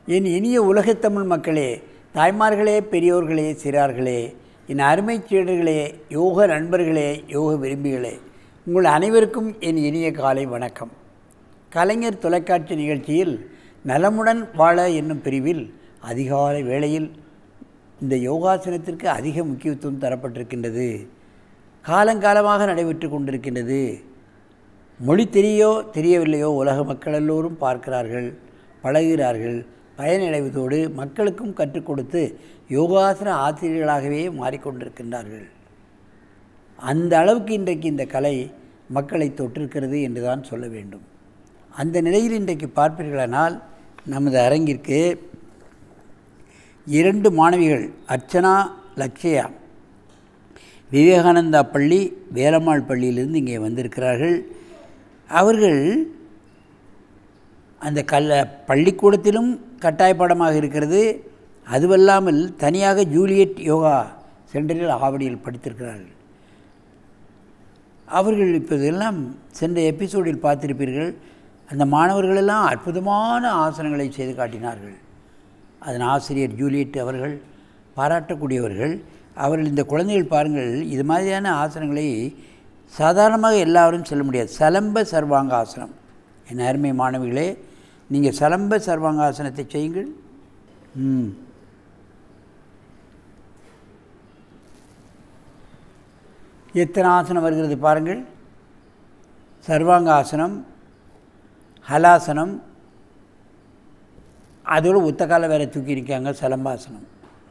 என் இனிய உலகத்தமிழ் மக்களே தாய்மார்களே பெரியோர்களே சிறார்களே என் அருமை சீடர்களே யோக நண்பர்களே யோக விரும்பிகளே உங்கள் அனைவருக்கும் என் இனிய காலை வணக்கம் கலைஞர் தொலைக்காட்சி நிகழ்ச்சியில் நலமுடன் வாழ என்னும் பிரிவில் அதிகாலை வேளையில் இந்த யோகாசனத்திற்கு அதிக முக்கியத்துவம் தரப்பட்டிருக்கின்றது காலங்காலமாக நடைபெற்று கொண்டிருக்கின்றது மொழி தெரியோ தெரியவில்லையோ உலக மக்கள் எல்லோரும் பார்க்கிறார்கள் பழகுகிறார்கள் பயனடைவதோடு மக்களுக்கும் கற்றுக் கொடுத்து யோகாசன ஆசிரியர்களாகவே மாறிக்கொண்டிருக்கின்றார்கள் அந்த அளவுக்கு இன்றைக்கு இந்த கலை மக்களை தொற்றிருக்கிறது என்று தான் சொல்ல வேண்டும் அந்த நிலையில் இன்றைக்கு பார்ப்பீர்களானால் நமது அரங்கிற்கு இரண்டு மாணவிகள் அர்ச்சனா லக்ஷயா விவேகானந்தா பள்ளி வேலம்மாள் பள்ளியிலிருந்து இங்கே வந்திருக்கிறார்கள் அவர்கள் அந்த கல்ல பள்ளிக்கூடத்திலும் கட்டாய பாடமாக இருக்கிறது அதுவல்லாமல் தனியாக ஜூலியட் யோகா சென்டரில் ஆவடியில் படித்திருக்கிறார்கள் அவர்கள் இப்போதெல்லாம் சென்ற எபிசோடில் பார்த்திருப்பீர்கள் அந்த மாணவர்களெல்லாம் அற்புதமான ஆசனங்களை செய்து காட்டினார்கள் அதன் ஆசிரியர் ஜூலியட் அவர்கள் பாராட்டக்கூடியவர்கள் அவர்கள் இந்த குழந்தைகள் பாருங்கள் இது மாதிரியான ஆசனங்களை சாதாரணமாக எல்லாரும் சொல்ல முடியாது சலம்ப சர்வாங்க ஆசனம் என் அருமை மாணவிகளே நீங்கள் சலம்ப சர்வாங்க ஆசனத்தை செய்யுங்கள் ம் எத்தனை ஆசனம் வருகிறது பாருங்கள் சர்வாங்க ஆசனம் ஹலாசனம் அதோடு ஒத்த கால வேற தூக்கி இருக்காங்க சலம்பாசனம்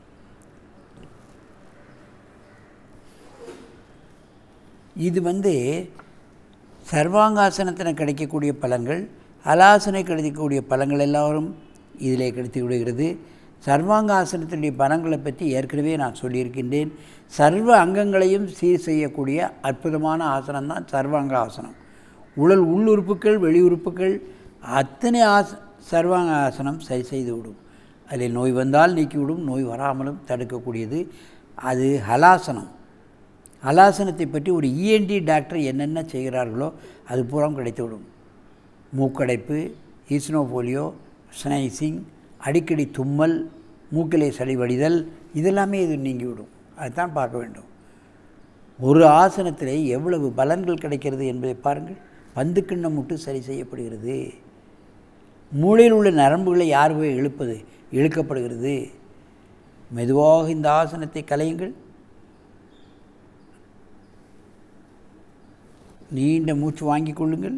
இது வந்து சர்வாங்காசனத்தில் கிடைக்கக்கூடிய பலன்கள் ஹலாசனை கிடைக்கக்கூடிய பலன்கள் எல்லாரும் இதிலே கிடைத்து விடுகிறது சர்வாங்காசனத்தினுடைய பலன்களை பற்றி ஏற்கனவே நான் சொல்லியிருக்கின்றேன் சர்வ அங்கங்களையும் சீர் செய்யக்கூடிய அற்புதமான ஆசனம் தான் சர்வாங்க ஆசனம் உடல் உள்ளுறுப்புகள் வெளியுறுப்புகள் அத்தனை ஆச சர்வாங்க ஆசனம் சரி செய்து விடும் அதில் நோய் வந்தால் நீக்கிவிடும் நோய் வராமலும் தடுக்கக்கூடியது அது ஹலாசனம் ஹலாசனத்தை பற்றி ஒரு இஎன்டி டாக்டர் என்னென்ன செய்கிறார்களோ அது பூரா கிடைத்துவிடும் மூக்கடைப்பு ஈஸ்னோபோலியோ ஸ்னைசிங் அடிக்கடி தும்மல் மூக்கிலே சளி வடிதல் இதெல்லாமே இது நீங்கிவிடும் அதுதான் பார்க்க வேண்டும் ஒரு ஆசனத்தில் எவ்வளவு பலன்கள் கிடைக்கிறது என்பதை பாருங்கள் பந்து கிண்ணம் முட்டு சரி செய்யப்படுகிறது மூளையில் உள்ள நரம்புகளை யார் போய் இழுப்பது இழுக்கப்படுகிறது மெதுவாக இந்த ஆசனத்தை கலையுங்கள் நீண்ட மூச்சு வாங்கிக் கொள்ளுங்கள்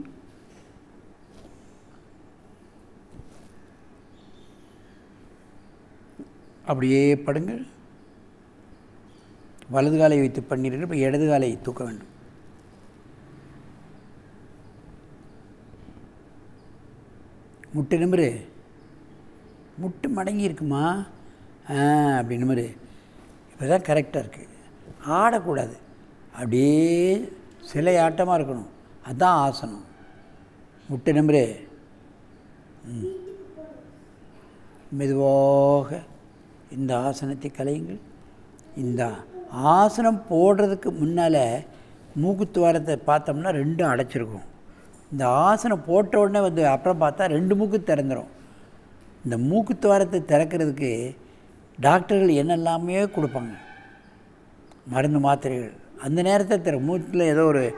அப்படியே படுங்கள் வலது காலை வைத்து பண்ணீர்கள் இப்போ இடது காலை தூக்க வேண்டும் முட்டு நிமிரு முட்டு மடங்கி இருக்குமா ஆ அப்படி நிமிரு இப்போ தான் கரெக்டாக இருக்குது ஆடக்கூடாது அப்படியே சிலை ஆட்டமாக இருக்கணும் அதுதான் ஆசனம் முட்டு நிமிரு மெதுவாக இந்த ஆசனத்தை கலையுங்கள் இந்த ஆசனம் போடுறதுக்கு முன்னால் மூக்குத்துவாரத்தை பார்த்தோம்னா ரெண்டும் அடைச்சிருக்கும் இந்த ஆசனம் போட்ட உடனே வந்து அப்புறம் பார்த்தா ரெண்டு மூக்கு திறந்துடும் இந்த மூக்குத்துவாரத்தை திறக்கிறதுக்கு டாக்டர்கள் என்னெல்லாமே கொடுப்பாங்க மருந்து மாத்திரைகள் அந்த நேரத்தை திற மூச்சில் ஏதோ ஒரு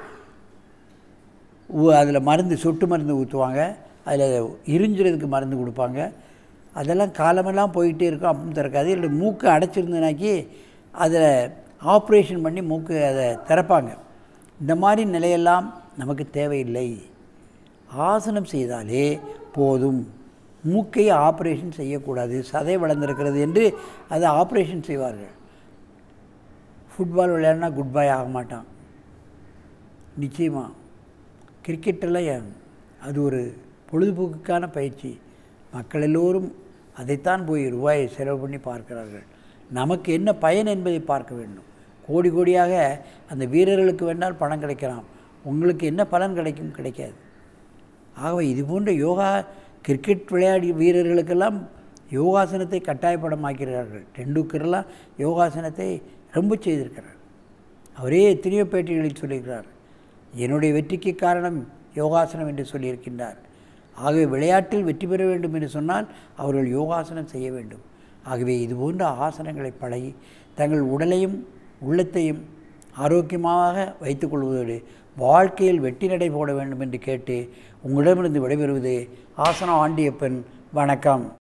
அதில் மருந்து சொட்டு மருந்து ஊற்றுவாங்க அதில் இருஞ்சுறதுக்கு மருந்து கொடுப்பாங்க அதெல்லாம் காலமெல்லாம் போயிட்டே இருக்கும் அப்படின்னு திறக்காது இல்லை மூக்கு அடைச்சிருந்தனாக்கி அதில் ஆப்ரேஷன் பண்ணி மூக்கு அதை திறப்பாங்க இந்த மாதிரி நிலையெல்லாம் நமக்கு தேவையில்லை ஆசனம் செய்தாலே போதும் மூக்கை ஆப்ரேஷன் செய்யக்கூடாது சதை வளர்ந்திருக்கிறது என்று அதை ஆப்ரேஷன் செய்வார்கள் ஃபுட்பால் விளையாடினா குட் பாய் ஆக மாட்டான் நிச்சயமாக கிரிக்கெட்டெல்லாம் அது ஒரு பொழுதுபோக்குக்கான பயிற்சி மக்கள் எல்லோரும் அதைத்தான் போய் ரூபாயை செலவு பண்ணி பார்க்கிறார்கள் நமக்கு என்ன பயன் என்பதை பார்க்க வேண்டும் கோடி கோடியாக அந்த வீரர்களுக்கு வேண்டால் பணம் கிடைக்கலாம் உங்களுக்கு என்ன பலன் கிடைக்கும் கிடைக்காது ஆகவே இது போன்ற யோகா கிரிக்கெட் விளையாடி வீரர்களுக்கெல்லாம் யோகாசனத்தை கட்டாயப்படமாக்கிறார்கள் டெண்டுல்கர்லாம் யோகாசனத்தை ரொம்ப செய்திருக்கிறார் அவரே எத்தனையோ பேட்டிகளில் சொல்லியிருக்கிறார் என்னுடைய வெற்றிக்கு காரணம் யோகாசனம் என்று சொல்லியிருக்கின்றார் ஆகவே விளையாட்டில் வெற்றி பெற வேண்டும் என்று சொன்னால் அவர்கள் யோகாசனம் செய்ய வேண்டும் ஆகவே இது போன்ற ஆசனங்களை பழகி தங்கள் உடலையும் உள்ளத்தையும் ஆரோக்கியமாக வைத்துக்கொள்வதோடு வாழ்க்கையில் வெற்றி நடை போட வேண்டும் என்று கேட்டு உங்களிடமிருந்து விடைபெறுவது ஆசனம் ஆண்டியப்பன் வணக்கம்